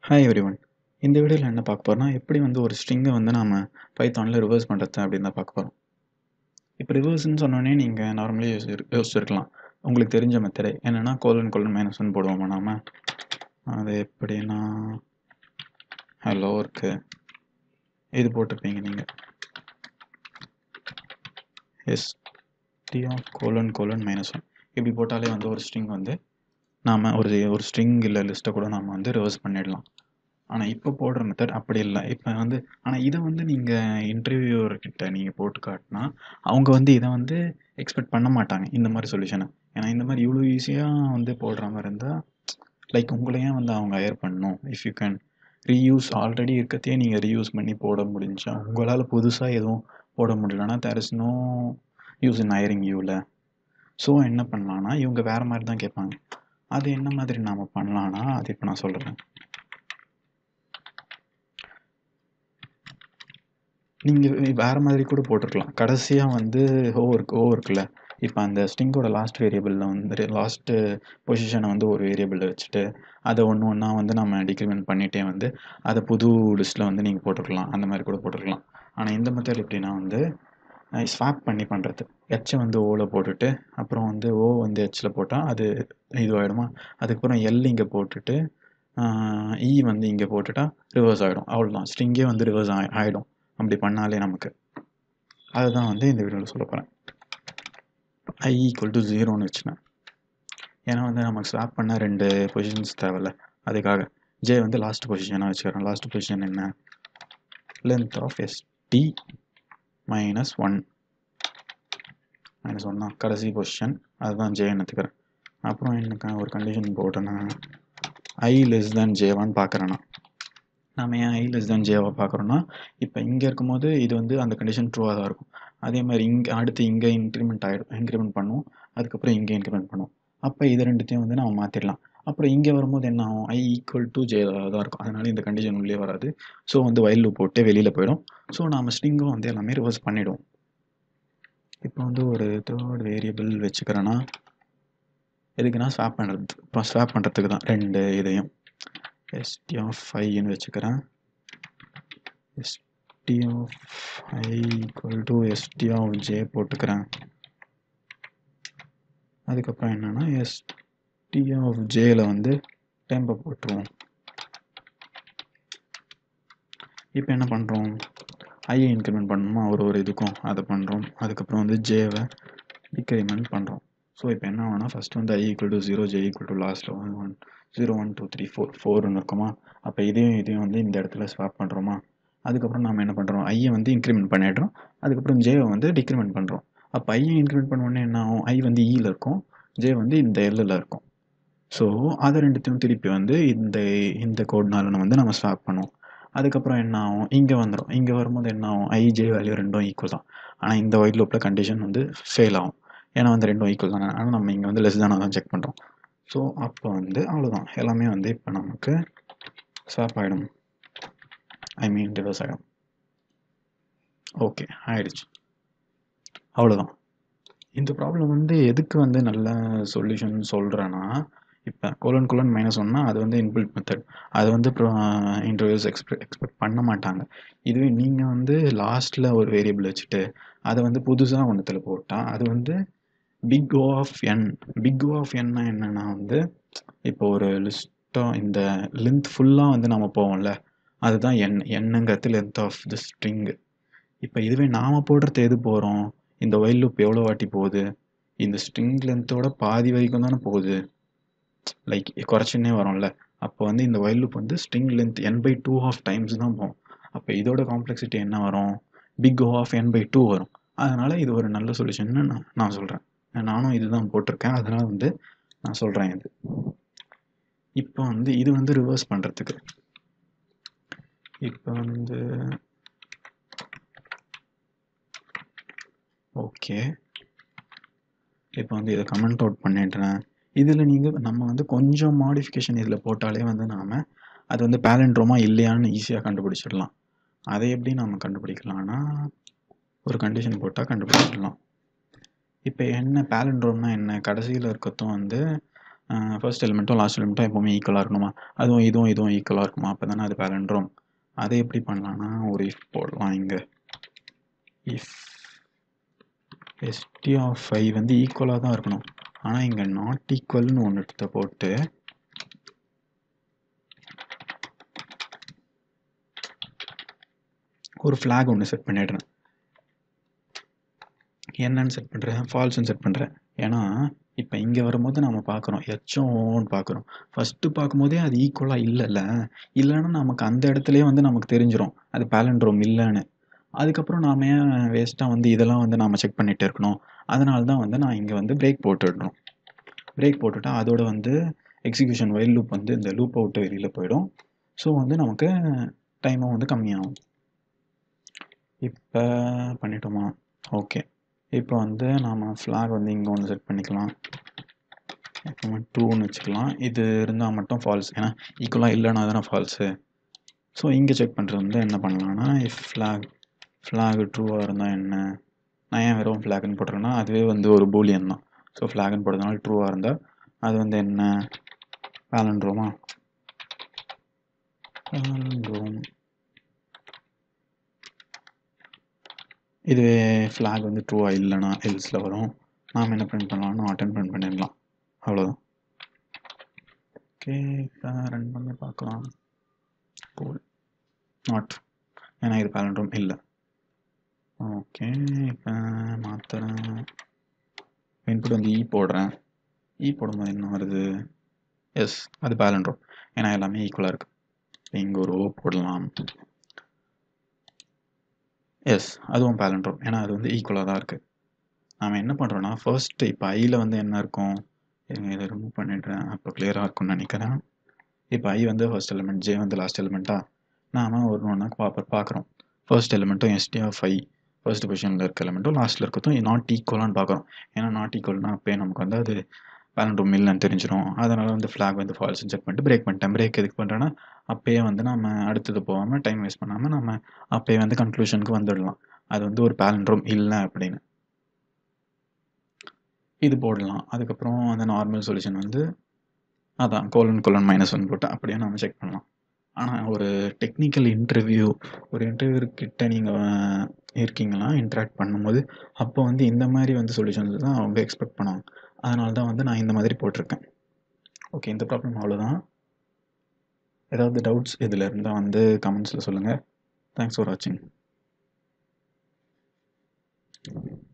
hi everyone இந்த வீடியோவில் என்ன பார்க்க போறோம்னா எப்படி வந்து ஒரு ஸ்ட்ரிங்கை வந்து நாம பைத்தானில் ரிவர்ஸ் பண்ணுறது அப்படின்னு தான் பார்க்க போகிறோம் இப்போ ரிவர்ஸ்னு சொன்னோடனே நீங்கள் நார்மலி யோசி யோசிச்சிருக்கலாம் உங்களுக்கு தெரிஞ்ச மெத்தடே என்னென்னா கோலன் கோலன் மைனஸ் ஒன் போடுவோமா நாம அது எப்படின்னா ஹலோ இருக்கு இது போட்டிருப்பீங்க நீங்கள் எஸ் டிஆ கோலன் கோலன் மைனஸ் ஒன் இப்படி போட்டாலே வந்து ஒரு ஸ்ட்ரிங் வந்து நாம் ஒரு ஒரு ஸ்ட்ரிங் இல்லை லிஸ்ட்டை கூட நாம் வந்து ரிவர்ஸ் பண்ணிடலாம் ஆனால் இப்போ போடுற மெத்தட் அப்படி இல்லை இப்போ வந்து ஆனால் இதை வந்து நீங்கள் இன்டர்வியூவர்கிட்ட நீங்கள் போட்டு காட்டினா அவங்க வந்து இதை வந்து எக்ஸ்பெக்ட் பண்ண மாட்டாங்க இந்த மாதிரி சொல்யூஷனை ஏன்னா இந்த மாதிரி இவ்வளோ ஈஸியாக வந்து போடுற மாதிரி இருந்தால் லைக் உங்களையே வந்து அவங்க ஹயர் பண்ணணும் if you can reuse already இருக்கத்தையே நீங்கள் ரீயூஸ் பண்ணி போட முடிஞ்சா உங்களால் புதுசாக எதுவும் போட முடியலன்னா there is no use in hiring யூவில் ஸோ என்ன பண்ணலான்னா இவங்க வேறு மாதிரி தான் கேட்பாங்க அது என்ன மாதிரி நாம் பண்ணலான்னா அது இப்போ நான் சொல்கிறேன் நீங்கள் வேறு மாதிரி கூட போட்டிருக்கலாம் கடைசியாக வந்து ஓ இருக்கு ஓ இருக்குல்ல இப்போ அந்த ஸ்ட்ரிங்கோட லாஸ்ட் வேரியபிளில் வந்து லாஸ்ட்டு பொசிஷனை வந்து ஒரு வேரியபிளில் வச்சுட்டு அதை ஒன்று ஒன்றா வந்து நம்ம டிக்ரிமெண்ட் பண்ணிகிட்டே வந்து அதை புது லிஸ்ட்டில் வந்து நீங்கள் போட்டுருக்கலாம் அந்த மாதிரி கூட போட்டுருக்கலாம் ஆனால் இந்த மெத்தட் எப்படின்னா வந்து ஸ்வாப் பண்ணி பண்ணுறது ஹெச்சை வந்து ஓவில் போட்டுட்டு அப்புறம் வந்து ஓ வந்து ஹெச்சில் போட்டால் அது இதுவாகிடுமா அதுக்கப்புறம் எல் இங்கே போட்டுட்டு இ வந்து இங்கே போட்டுட்டா ரிவர்ஸ் ஆகிடும் அவ்வளோதான் ஸ்ட்ரிங்கே வந்து ரிவர்ஸ் ஆகிடும் அப்படி பண்ணாலே நமக்கு அதுதான் வந்து இந்த வீடியோவில் சொல்ல போகிறேன் ஐ ஈக்குவல் டு ஜீரோன்னு வச்சுனேன் ஏன்னா வந்து நமக்கு ஸ்வாப் பண்ண ரெண்டு பொசிஷன்ஸ் தேவையில்ல அதுக்காக ஜே வந்து லாஸ்ட் பொசிஷனாக வச்சுக்கிறேன் லாஸ்ட் பொசிஷன் என்ன length of S T minus one minus one தான் கடைசி பொசிஷன் அதுதான் ஜே எடுத்துக்கிறேன் அப்புறம் எனக்கு ஒரு கண்டிஷன் போட்டேன்னா ஐ லெஸ் தேன் ஜேவான்னு பார்க்குறேன்னா நம்ம ஏன் ஐ லெஸ் தேன் ஜேவாக பார்க்குறோன்னா இப்போ இங்கே இருக்கும்போது இது வந்து அந்த கண்டிஷன் ட்ரூவாக தான் இருக்கும் அதே மாதிரி இங்கே அடுத்து இங்கே இன்க்ரிமெண்ட் ஆகிடும் இன்க்ரிமெண்ட் பண்ணுவோம் அதுக்கப்புறம் இங்கே இன்க்ரிமெண்ட் பண்ணுவோம் அப்போ இது ரெண்டுத்தையும் வந்து நம்ம மாற்றிடலாம் அப்புறம் இங்கே வரும்போது என்ன ஆகும் ஐ ஈக்குவல் டு ஜே தான் இருக்கும் அதனால இந்த கண்டிஷன் உள்ளே வராது ஸோ வந்து வயல் போட்டு வெளியில் போயிடும் ஸோ நாம் ஸ்ட்ரிங்கும் வந்து எல்லாமே ரிவர்ஸ் பண்ணிவிடுவோம் இப்போ வந்து ஒரு தேர்ட் வேரியபிள் வச்சுக்கிறேன்னா எதுக்குன்னா ஸ்வாப் பண்ணுறது இப்போ ஸ்வாப் பண்ணுறதுக்கு தான் ரெண்டு இதையும் எஸ்டி ஆஃப் ஐன்னு வச்சுக்கிறேன் ST of I equal to ST of J போட்டுக்கிறேன் அதுக்கப்புறம் என்னென்னா எஸ்டி ஆஃப் ஜேயில் வந்து டெம்பை போட்டுருவோம் இப்போ என்ன பண்ணுறோம் ஐயை இன்க்ரிமெண்ட் பண்ணணுமா ஒரு ஒரு இதுக்கும் அதை பண்ணுறோம் அதுக்கப்புறம் வந்து ஜேவை டிக்ரிமெண்ட் பண்ணுறோம் ஸோ இப்போ என்ன ஆகும்னா ஃபஸ்ட்டு வந்து I equal to zero J equal to லாஸ்ட்டில் one one zero one two three four ஃபோர்னு இருக்குமா அப்போ இதையும் இதையும் வந்து இந்த இடத்துல ஸ்வாப் பண்ணுறோமா அதுக்கப்புறம் நம்ம என்ன பண்ணுறோம் ஐயை வந்து இன்க்ரிமெண்ட் பண்ணிடுறோம் அதுக்கப்புறம் ஜேவை வந்து டிக்ரிமெண்ட் பண்ணுறோம் அப்போ ஐயை இன்க்ரிமெண்ட் பண்ணோடனே என்ன ஆகும் ஐ வந்து ஈயில் இருக்கும் ஜே வந்து இந்த எல்லில் இருக்கும் ஸோ அதை ரெண்டுத்தையும் திருப்பி வந்து இந்த இந்த கோட்னால வந்து நம்ம ஸ்வாப் பண்ணுவோம் அதுக்கப்புறம் என்ன ஆகும் இங்கே வந்துடும் இங்கே வரும்போது என்ன ஆகும் ஐ ஜே வேல்யூ ரெண்டும் ஈக்குவல் தான் ஆனால் இந்த ஒயிட் லூப்பில் கண்டிஷன் வந்து ஃபெயில் ஆகும் ஏன்னா வந்து ரெண்டும் ஈக்குவல் தானே ஆனால் நம்ம இங்கே வந்து லெஸ் தானே தான் செக் பண்ணுறோம் ஸோ அப்போ வந்து அவ்வளோதான் எல்லாமே வந்து இப்போ நமக்கு ஸ்வாப் ஆகிடும் ஐ மீன் ரிவர்ஸ் ஆகிடும் ஓகே ஆயிடுச்சு அவ்வளோதான் இந்த ப்ராப்ளம் வந்து எதுக்கு வந்து நல்ல சொல்யூஷன் சொல்கிறேன்னா இப்போ கோலன் கோலன் மைனஸ் ஒன்னா அது வந்து இன்பில்ட் மெத்தட் அது வந்து இன்டர்வியூஸ் எக்ஸ்பெக்ட் எக்ஸ்பெக்ட் பண்ண மாட்டாங்க இதுவே நீங்கள் வந்து லாஸ்ட்டில் ஒரு வேரியபிள் வச்சுட்டு அதை வந்து புதுசாக ஒன்றத்தில் போட்டால் அது வந்து big O of N big O of என்னா என்னென்னா வந்து இப்போ ஒரு லிஸ்ட்டாக இந்த லென்த் ஃபுல்லாக வந்து நம்ம போவோம்ல அதுதான் என் என்னங்கிறது லென்த் ஆஃப் த ஸ்ட்ரிங்கு இப்போ இதுவே நாம் போடுறது எது போகிறோம் இந்த ஒயில் லூப் எவ்வளோ வாட்டி போகுது இந்த ஸ்ட்ரிங் லென்த்தோட பாதி வரைக்கும் தானே போகுது லைக் குறைச்சின்னே வரும்ல அப்போ வந்து இந்த ஒயில் லூப் வந்து string length N by two of times தான் போகும் அப்போ இதோட காம்ப்ளெக்சிட்டி என்ன வரும் big O of N by two வரும் அதனால் இது ஒரு நல்ல சொல்யூஷன்னு நான் நான் சொல்கிறேன் நானும் இதுதான் போட்டிருக்கேன் அதனால் வந்து நான் சொல்கிறேன் இது இப்போ வந்து இது வந்து ரிவர்ஸ் பண்ணுறதுக்கு இப்போ வந்து ஓகே இப்போ வந்து இதை கமெண்ட் அவுட் பண்ணிடுறேன் இதில் நீங்கள் நம்ம வந்து கொஞ்சம் மாடிஃபிகேஷன் இதில் போட்டாலே வந்து நாம் அது வந்து பேலண்ட்ரோமா இல்லையான்னு ஈஸியாக கண்டுபிடிச்சிடலாம் அதை எப்படி நம்ம கண்டுபிடிக்கலாம்னா ஒரு கண்டிஷன் போட்டால் கண்டுபிடிச்சிடலாம் இப்போ என்ன பேலண்ட்ரோம்னா என்ன கடைசியில் இருக்கத்தும் வந்து ஃபர்ஸ்ட் எலிமெண்ட்டும் லாஸ்ட் எலிமெண்ட்டும் எப்போவுமே ஈக்குவலாக இருக்கணுமா அதுவும் இதுவும் இதுவும் ஈக்குவலாக இருக்குமா அப்போ தானே அது பேலண்ட்ரோம் அதை எப்படி பண்ணலான்னா ஒரு இஃப் போடலாம் இங்கே இஃப் எஸ்டி ஆஃப் ஃபை வந்து ஈக்குவலாக தான் இருக்கணும் ஆனால் இங்கே நாட் ஈக்குவல்னு ஒன்று எடுத்து போட்டு ஒரு ஃப்ளாக் ஒன்று செட் பண்ணிடுறேன் என்னன்னு செட் பண்ணுறேன் ஃபால்ஸ்னு செட் பண்ணுறேன் ஏன்னா இப்போ இங்கே வரும்போது நம்ம பார்க்குறோம் ஹெச்ஓன்னு பார்க்குறோம் ஃபஸ்ட்டு பார்க்கும்போதே அது ஈக்குவலாக இல்லைல்ல இல்லைன்னா நமக்கு அந்த இடத்துலயே வந்து நமக்கு தெரிஞ்சிடும் அது பேலண்ட்ரோம் இல்லைன்னு அதுக்கப்புறம் நாம் ஏன் வேஸ்ட்டாக வந்து இதெல்லாம் வந்து நாம் செக் பண்ணிகிட்டே இருக்கணும் அதனால தான் வந்து நான் இங்கே வந்து பிரேக் போட்டுடணும் பிரேக் போட்டுட்டா அதோட வந்து எக்ஸிக்யூஷன் வயல் லூப் வந்து இந்த லூப் அவுட்டு வெளியில் போயிடும் ஸோ வந்து நமக்கு டைமும் வந்து கம்மியாகும் இப்போ பண்ணிட்டோமா ஓகே இப்போ வந்து நாம் ஃப்ளாக் வந்து இங்கே ஒன்று செட் பண்ணிக்கலாம் எப்பவுமே ட்ரூன்னு வச்சுக்கலாம் இது இருந்தால் மட்டும் ஃபால்ஸ் ஏன்னா ஈக்குவலாக இல்லைன்னா தானே ஃபால்ஸு ஸோ இங்கே செக் பண்ணுறது வந்து என்ன பண்ணலான்னா இஃப் ஃப்ளாக் ஃப்ளாக் ட்ரூவாக இருந்தால் என்ன நான் ஏன் வெறும் ஃப்ளாக்னு போட்டுறேன்னா அதுவே வந்து ஒரு பூலியன் தான் ஸோ ஃப்ளாக்னு போடுறதுனால ட்ரூவாக இருந்தால் அது வந்து என்ன பேலண்ட்ரோமா பேலண்ட்ரோம் இதுவே ஃப்ளாக் வந்து ட்ரூவாக இல்லைனா எல்ஸில் வரும் நாம் என்ன பிரிண்ட் பண்ணலாம்னா அட்டன் பிரிண்ட் பண்ணிடலாம் அவ்வளோதான் ஓகே இப்போ ரன் பண்ணி பார்க்கலாம் கூல் நாட் ஏன்னா இது பேலண்ட்ரோம் இல்லை ஓகே இப்போ மாற்றுறேன் இன்புட் வந்து இ போடுறேன் இ போடும்போது என்ன வருது எஸ் அது பேலண்ட்ரோம் ஏன்னா எல்லாமே ஈக்குவலாக இருக்குது இங்கே ஒரு ஓ போடலாம் எஸ் அதுவும் பேலண்ட்ரோம் ஏன்னா அது வந்து ஈக்குவலாக தான் இருக்குது நாம் என்ன பண்ணுறோன்னா ஃபர்ஸ்ட்டு இப்போ ஐயில் வந்து என்ன இருக்கும் இதை ரிமூவ் பண்ணிடுறேன் அப்போ கிளியராக இருக்கும்னு நினைக்கிறேன் இப்போ ஐ வந்து ஃபர்ஸ்ட் எலிமெண்ட் ஜே வந்து லாஸ்ட் எலிமெண்ட்டா நாம் ஒரு ஒன்றா பாப்ப பார்க்குறோம் ஃபர்ஸ்ட் எலிமெண்ட்டும் எஸ்டி ஆஃப் ஐ ஃபர்ஸ்ட் பொசிஷனில் இருக்க எலிமெண்ட்டும் லாஸ்ட்டில் இருக்கிறதும் நாட் ஈக்குவலான்னு பார்க்குறோம் ஏன்னா நாட் ஈக்குவல்னா அப்போயே நமக்கு வந்து அது பேலண்ட்ரோம் இல்லைன்னு தெரிஞ்சிடும் அதனால் வந்து ஃப்ளாக் வந்து ஃபால்ஸ்னு செக் பண்ணிட்டு பிரேக் பண்ணிட்டேன் பிரேக் எதுக்கு பண்ணுறேன்னா அப்போயே வந்து நம்ம அடுத்தது போகாமல் டைம் வேஸ்ட் பண்ணாமல் நம்ம அப்போயே வந்து கன்க்ளூஷனுக்கு வந்துடலாம் அது வந்து ஒரு பேலண்ட்ரோம் இல்லை அப்படின்னு இது போடலாம் அதுக்கப்புறம் அந்த நார்மல் சொல்யூஷன் வந்து அதான் கோலன் கோலன் மைனஸ் ஒன் போட்டு அப்படியே நம்ம செக் பண்ணலாம் ஆனால் ஒரு டெக்னிக்கல் இன்டர்வியூ ஒரு இன்டர்வியூ கிட்ட நீங்கள் இருக்கீங்களா இன்ட்ராக்ட் பண்ணும்போது அப்போ வந்து இந்த மாதிரி வந்து சொல்யூஷன்ஸ் தான் அவங்க எக்ஸ்பெக்ட் பண்ணுவாங்க அதனால தான் வந்து நான் இந்த மாதிரி போட்டிருக்கேன் ஓகே இந்த ப்ராப்ளம் அவ்வளோதான் ஏதாவது டவுட்ஸ் இதில் இருந்தால் வந்து கமெண்ட்ஸில் சொல்லுங்கள் தேங்க்ஸ் ஃபார் வாட்சிங்